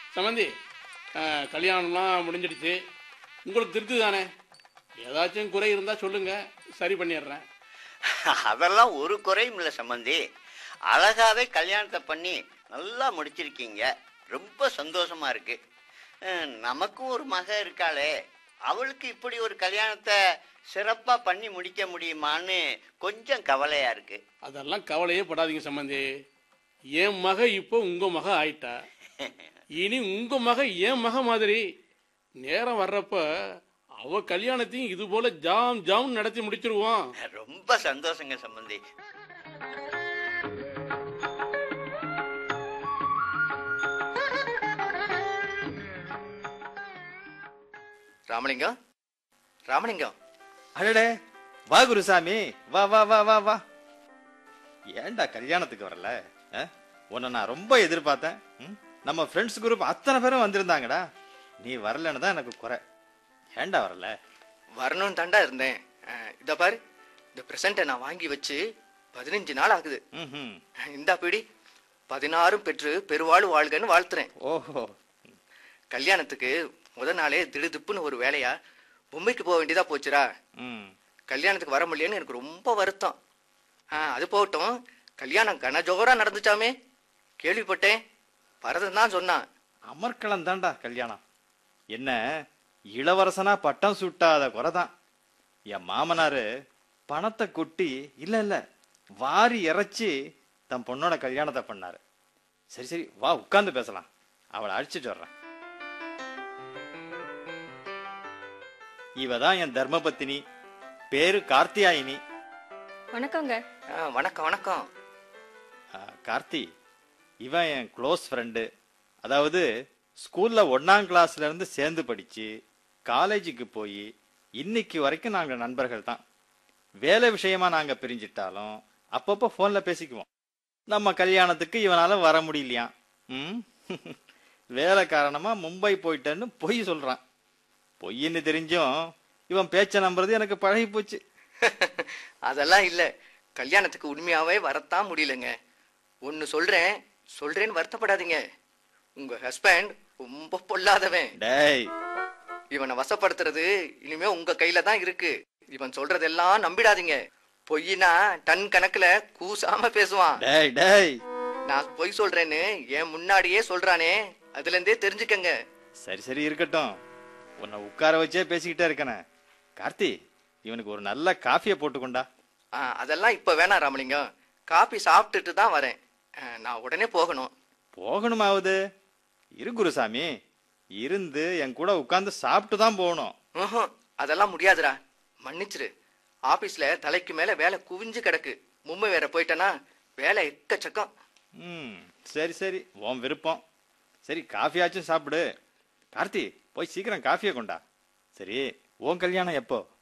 சமந்தி அஹ், கல்யாணம்லாம் முடிஞ்சிடுச்சு உங்களுக்கு திருப்தி தானே ஏதாச்சும் குறை இருந்தால் சொல்லுங்க சரி பண்ணிடுறேன் அதெல்லாம் ஒரு குறையும் இல்லை சம்பந்தி அழகாவே கல்யாணத்தை பண்ணி நல்லா முடிச்சிருக்கீங்க ரொம்ப சந்தோஷமா இருக்கு அஹ், நமக்கும் ஒரு மக இருக்காளே அவளுக்கு இப்படி ஒரு கல்யாணத்தை சிறப்பா பண்ணி முடிக்க முடியுமான்னு கொஞ்சம் கவலையா இருக்கு அதெல்லாம் கவலையே படாதீங்க சம்பந்தி என் மக இப்போ உங்க மக ஆயிட்டா இனி உங்க மக என் மக மாதிரி நேரம் வர்றப்ப அவ கல்யாணத்தையும் இது போல ஜாம் ஜாம் நடத்தி முடிச்சிருவோம் ரொம்ப சந்தோஷங்க சம்பந்தி ராமலிங்கம் ராமலிங்கம் அடடே வா குருசாமி வா வா வா வா வா ஏன்டா கல்யாணத்துக்கு வரல ஆ? உன்னை நான் ரொம்ப எதிர்பார்த்தேன் ம்? நம்ம ஃப்ரெண்ட்ஸ் குரூப் அத்தனை பேரும் வந்திருந்தாங்கடா நீ வரலன்னு தான் எனக்கு குறை ஏன்டா வரல வரணும்னு தாண்டா இருந்தேன் அஹ், இதோ பாரு இந்த பிரசண்ட்டை நான் வாங்கி வச்சு பதினஞ்சு நாள் ஆகுது ம்ஹும். இந்தா பிடி பதினாறும் பெற்று பெருவாழ் வாழ்கன்னு வாழ்த்துறேன் ஓஹோ கல்யாணத்துக்கு முத நாளே திடுதிப்புன்னு ஒரு வேலையா மும்பைக்கு போக வேண்டியதா போச்சுடா ம் கல்யாணத்துக்கு வர முடியலன்னு எனக்கு ரொம்ப வருத்தம் ஆ அது போகட்டும் கல்யாணம் கனஜோரா நடந்துச்சாமே கேள்விப்பட்டேன் பரதன் தான் சொன்னான் அமர்க்களம் தான்டா கல்யாணம் என்ன இளவரசனா பட்டம் சுட்டாத குறைதான் என் மாமனாரு பணத்தை கொட்டி இல்ல இல்ல வாரி இறைச்சி தன் பொண்ணோட கல்யாணத்தை பண்ணாரு சரி சரி வா உட்கார்ந்து பேசலாம் அவளை அடிச்சிட்டு வர்றேன் இவ தான் என் தர்மபத்தினி பேரு கார்த்தியாயினி வணக்கங்க ஆ, வணக்கம் வணக்கம் ஆ, கார்த்தி இவன் என் க்ளோஸ் ஃப்ரெண்டு அதாவது ஸ்கூல்ல ஒன்னாம் கிளாஸ்ல இருந்து சேர்ந்து படிச்சு காலேஜுக்கு போய் இன்னைக்கு வரைக்கும் நாங்க நண்பர்கள் தான் வேலை விஷயமா நாங்க பிரிஞ்சிட்டாலும் அப்பப்போ ஃபோன்ல பேசிக்குவோம் நம்ம கல்யாணத்துக்கு இவனால வர முடியலையாம் ம் வேலை காரணமா மும்பை போயிட்டேன்னு பொய் சொல்றான் பொய்ன்னு தெரிஞ்சும் இவன் பேச்ச நம்புறது எனக்கு பழகி போச்சு அதெல்லாம் இல்ல கல்யாணத்துக்கு உண்மையாவே வரத்தான் முடியலங்க ஒன்னு சொல்றேன் சொல்றேன்னு வருத்தப்படாதீங்க உங்க ஹஸ்பண்ட் ரொம்ப பொல்லாதவன் டேய் இவனை வசப்படுத்துறது இனிமே உங்க கையில தான் இருக்கு இவன் சொல்றதெல்லாம் நம்பிடாதீங்க பொய்னா டன் கணக்குல கூசாம பேசுவான் டேய் டேய் நான் பொய் சொல்றேன்னு என் முன்னாடியே சொல்றானே அதுல இருந்தே தெரிஞ்சுக்கங்க சரி சரி இருக்கட்டும் உன்னை உட்கார வச்சே பேசிக்கிட்டே இருக்கனே கார்த்தி இவனுக்கு ஒரு நல்ல காஃபியை போட்டுக்கொண்டா ஆ, அதெல்லாம் இப்ப வேணாம் ராமலிங்கம் காபி சாப்பிட்டுட்டு தான் வரேன் ஆ, நான் உடனே போகணும் போகணுமாவது இரு குருசாமி இருந்து என் கூட உட்கார்ந்து சாப்பிட்டு தான் போகணும் ம்ஹும், அதெல்லாம் முடியாதுடா மன்னிச்சிரு ஆபீஸ்ல தலைக்கு மேல வேலை குவிஞ்சு கிடக்கு மும்பை வேற போயிட்டேனா வேலை எக்கச்சக்கம் ம் சரி சரி உன் விருப்பம் சரி காஃபியாச்சும் சாப்பிடு கார்த்தி போய் சீக்கிரம் காஃபியை கொண்டா சரி உன் கல்யாணம் எப்போ